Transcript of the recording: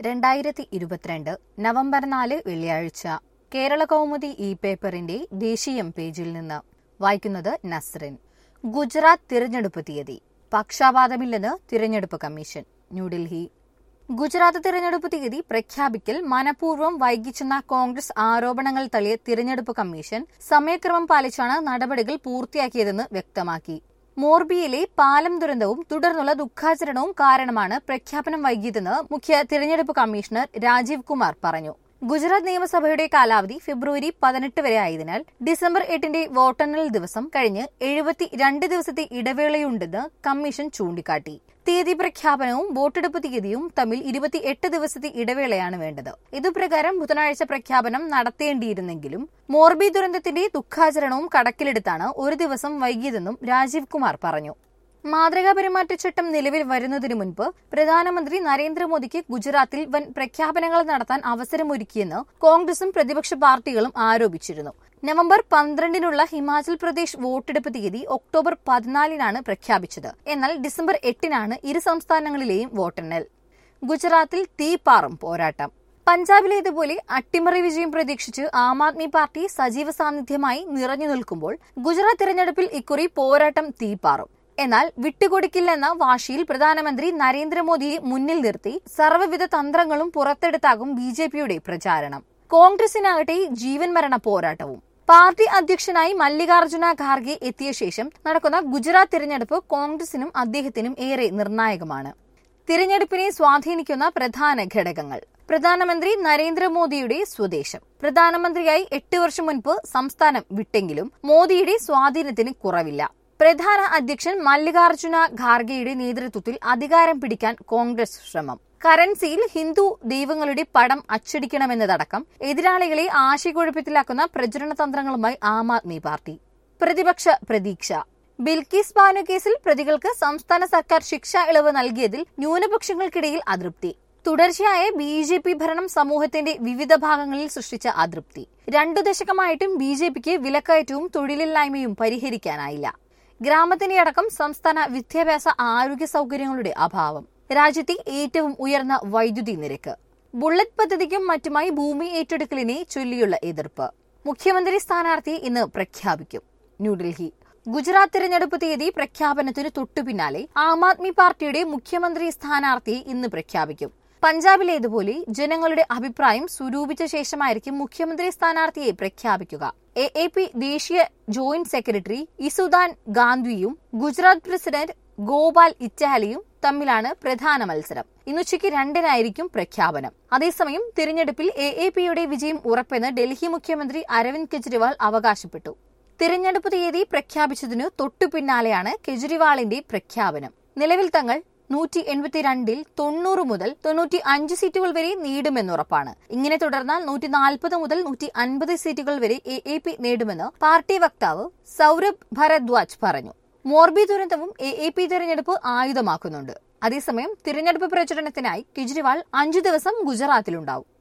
രണ്ടായിരത്തി ഇരുപത്തിരണ്ട് നവംബർ നാല് വെള്ളിയാഴ്ച കേരള കൗമുദി ഇ പേപ്പറിന്റെ ദേശീയം പേജിൽ നിന്ന് വായിക്കുന്നത് നസ്റിൻ ഗുജറാത്ത് തിരഞ്ഞെടുപ്പ് തീയതി പക്ഷാപാതമില്ലെന്ന് തിരഞ്ഞെടുപ്പ് കമ്മീഷൻ ന്യൂഡൽഹി ഗുജറാത്ത് തിരഞ്ഞെടുപ്പ് തീയതി പ്രഖ്യാപിക്കൽ മനഃപൂർവ്വം വൈകിച്ചെന്ന കോൺഗ്രസ് ആരോപണങ്ങൾ തള്ളിയ തിരഞ്ഞെടുപ്പ് കമ്മീഷൻ സമയക്രമം പാലിച്ചാണ് നടപടികൾ പൂർത്തിയാക്കിയതെന്ന് വ്യക്തമാക്കി മോർബിയിലെ പാലം ദുരന്തവും തുടർന്നുള്ള ദുഃഖാചരണവും കാരണമാണ് പ്രഖ്യാപനം വൈകിയതെന്ന് മുഖ്യ തിരഞ്ഞെടുപ്പ് കമ്മീഷണർ രാജീവ് കുമാർ പറഞ്ഞു ഗുജറാത്ത് നിയമസഭയുടെ കാലാവധി ഫെബ്രുവരി പതിനെട്ട് വരെ ആയതിനാൽ ഡിസംബർ എട്ടിന്റെ വോട്ടെണ്ണൽ ദിവസം കഴിഞ്ഞ് എഴുപത്തി രണ്ട് ദിവസത്തെ ഇടവേളയുണ്ടെന്ന് കമ്മീഷൻ ചൂണ്ടിക്കാട്ടി തീയതി പ്രഖ്യാപനവും വോട്ടെടുപ്പ് തീയതിയും തമ്മിൽ ഇരുപത്തിയെട്ട് ദിവസത്തെ ഇടവേളയാണ് വേണ്ടത് ഇതുപ്രകാരം ബുധനാഴ്ച പ്രഖ്യാപനം നടത്തേണ്ടിയിരുന്നെങ്കിലും മോർബി ദുരന്തത്തിന്റെ ദുഃഖാചരണവും കണക്കിലെടുത്താണ് ഒരു ദിവസം വൈകിയതെന്നും രാജീവ് കുമാർ പറഞ്ഞു മാതൃകാ പെരുമാറ്റച്ചട്ടം നിലവിൽ വരുന്നതിനു മുൻപ് പ്രധാനമന്ത്രി നരേന്ദ്രമോദിക്ക് ഗുജറാത്തിൽ വൻ പ്രഖ്യാപനങ്ങൾ നടത്താൻ അവസരമൊരുക്കിയെന്ന് കോൺഗ്രസും പ്രതിപക്ഷ പാർട്ടികളും ആരോപിച്ചിരുന്നു നവംബർ പന്ത്രണ്ടിനുള്ള ഹിമാചൽ പ്രദേശ് വോട്ടെടുപ്പ് തീയതി ഒക്ടോബർ പതിനാലിനാണ് പ്രഖ്യാപിച്ചത് എന്നാൽ ഡിസംബർ എട്ടിനാണ് ഇരു സംസ്ഥാനങ്ങളിലെയും വോട്ടെണ്ണൽ ഗുജറാത്തിൽ തീപ്പാറും പോരാട്ടം പഞ്ചാബിലേതുപോലെ അട്ടിമറി വിജയം പ്രതീക്ഷിച്ച് ആം ആദ്മി പാർട്ടി സജീവ സാന്നിധ്യമായി നിറഞ്ഞു നിൽക്കുമ്പോൾ ഗുജറാത്ത് തിരഞ്ഞെടുപ്പിൽ ഇക്കുറി പോരാട്ടം തീപ്പാറും എന്നാൽ വിട്ടുകൊടുക്കില്ലെന്ന വാശിയിൽ പ്രധാനമന്ത്രി നരേന്ദ്രമോദിയെ മുന്നിൽ നിർത്തി സർവ്വവിധ തന്ത്രങ്ങളും പുറത്തെടുത്താകും ബി ജെ പിയുടെ പ്രചാരണം കോൺഗ്രസിനാകട്ടെ ജീവൻ മരണ പോരാട്ടവും പാർട്ടി അധ്യക്ഷനായി മല്ലികാർജുന ഖാർഗെ എത്തിയ ശേഷം നടക്കുന്ന ഗുജറാത്ത് തിരഞ്ഞെടുപ്പ് കോൺഗ്രസിനും അദ്ദേഹത്തിനും ഏറെ നിർണായകമാണ് തിരഞ്ഞെടുപ്പിനെ സ്വാധീനിക്കുന്ന പ്രധാന ഘടകങ്ങൾ പ്രധാനമന്ത്രി നരേന്ദ്രമോദിയുടെ സ്വദേശം പ്രധാനമന്ത്രിയായി എട്ട് വർഷം മുൻപ് സംസ്ഥാനം വിട്ടെങ്കിലും മോദിയുടെ സ്വാധീനത്തിന് കുറവില്ല പ്രധാന അധ്യക്ഷൻ മല്ലികാർജുന ഖാർഗെയുടെ നേതൃത്വത്തിൽ അധികാരം പിടിക്കാൻ കോൺഗ്രസ് ശ്രമം കറൻസിയിൽ ഹിന്ദു ദൈവങ്ങളുടെ പടം അച്ചടിക്കണമെന്നതടക്കം എതിരാളികളെ ആശയക്കുഴപ്പത്തിലാക്കുന്ന പ്രചരണ തന്ത്രങ്ങളുമായി ആം ആദ്മി പാർട്ടി പ്രതിപക്ഷ പ്രതീക്ഷ ബിൽക്കിസ് ബാനു കേസിൽ പ്രതികൾക്ക് സംസ്ഥാന സർക്കാർ ശിക്ഷാ ഇളവ് നൽകിയതിൽ ന്യൂനപക്ഷങ്ങൾക്കിടയിൽ അതൃപ്തി തുടർച്ചയായ ബി ജെ പി ഭരണം സമൂഹത്തിന്റെ വിവിധ ഭാഗങ്ങളിൽ സൃഷ്ടിച്ച അതൃപ്തി രണ്ടു ദശകമായിട്ടും ബി ജെ പിക്ക് വിലക്കയറ്റവും തൊഴിലില്ലായ്മയും പരിഹരിക്കാനായില്ല ഗ്രാമത്തിന്റെ അടക്കം സംസ്ഥാന വിദ്യാഭ്യാസ ആരോഗ്യ സൗകര്യങ്ങളുടെ അഭാവം രാജ്യത്തെ ഏറ്റവും ഉയർന്ന വൈദ്യുതി നിരക്ക് ബുള്ളറ്റ് പദ്ധതിക്കും മറ്റുമായി ഭൂമി ഏറ്റെടുക്കലിനെ ചൊല്ലിയുള്ള എതിർപ്പ് മുഖ്യമന്ത്രി സ്ഥാനാർത്ഥിയെ ഇന്ന് പ്രഖ്യാപിക്കും ന്യൂഡൽഹി ഗുജറാത്ത് തിരഞ്ഞെടുപ്പ് തീയതി പ്രഖ്യാപനത്തിന് തൊട്ടുപിന്നാലെ ആം ആദ്മി പാർട്ടിയുടെ മുഖ്യമന്ത്രി സ്ഥാനാർത്ഥിയെ ഇന്ന് പ്രഖ്യാപിക്കും പഞ്ചാബിലേതുപോലെ ജനങ്ങളുടെ അഭിപ്രായം സ്വരൂപിച്ച ശേഷമായിരിക്കും മുഖ്യമന്ത്രി സ്ഥാനാർത്ഥിയെ പ്രഖ്യാപിക്കുക എ എ പി ദേശീയ ജോയിന്റ് സെക്രട്ടറി ഇസുദാൻ ഗാന്ധിയും ഗുജറാത്ത് പ്രസിഡന്റ് ഗോപാൽ ഇറ്റാലിയും തമ്മിലാണ് പ്രധാന മത്സരം ഇന്നുച്ചയ്ക്ക് രണ്ടിനായിരിക്കും പ്രഖ്യാപനം അതേസമയം തിരഞ്ഞെടുപ്പിൽ എ എ പിയുടെ വിജയം ഉറപ്പെന്ന് ഡൽഹി മുഖ്യമന്ത്രി അരവിന്ദ് കെജ്രിവാൾ അവകാശപ്പെട്ടു തിരഞ്ഞെടുപ്പ് തീയതി പ്രഖ്യാപിച്ചതിനു തൊട്ടു പിന്നാലെയാണ് കെജ്രിവാളിന്റെ പ്രഖ്യാപനം നിലവിൽ തങ്ങൾ നൂറ്റി എൺപത്തിരണ്ടിൽ തൊണ്ണൂറ് മുതൽ തൊണ്ണൂറ്റി അഞ്ച് സീറ്റുകൾ വരെ നേടുമെന്നുറപ്പാണ് ഇങ്ങനെ തുടർന്നാൽ നൂറ്റി നാൽപ്പത് മുതൽ നൂറ്റി അൻപത് സീറ്റുകൾ വരെ എ എ പി നേടുമെന്ന് പാർട്ടി വക്താവ് സൌരഭ് ഭരദ്വാജ് പറഞ്ഞു മോർബി ദുരന്തവും എ എ പി തെരഞ്ഞെടുപ്പ് ആയുധമാക്കുന്നുണ്ട് അതേസമയം തിരഞ്ഞെടുപ്പ് പ്രചരണത്തിനായി കെജ്രിവാൾ അഞ്ചു ദിവസം ഗുജറാത്തിലുണ്ടാവും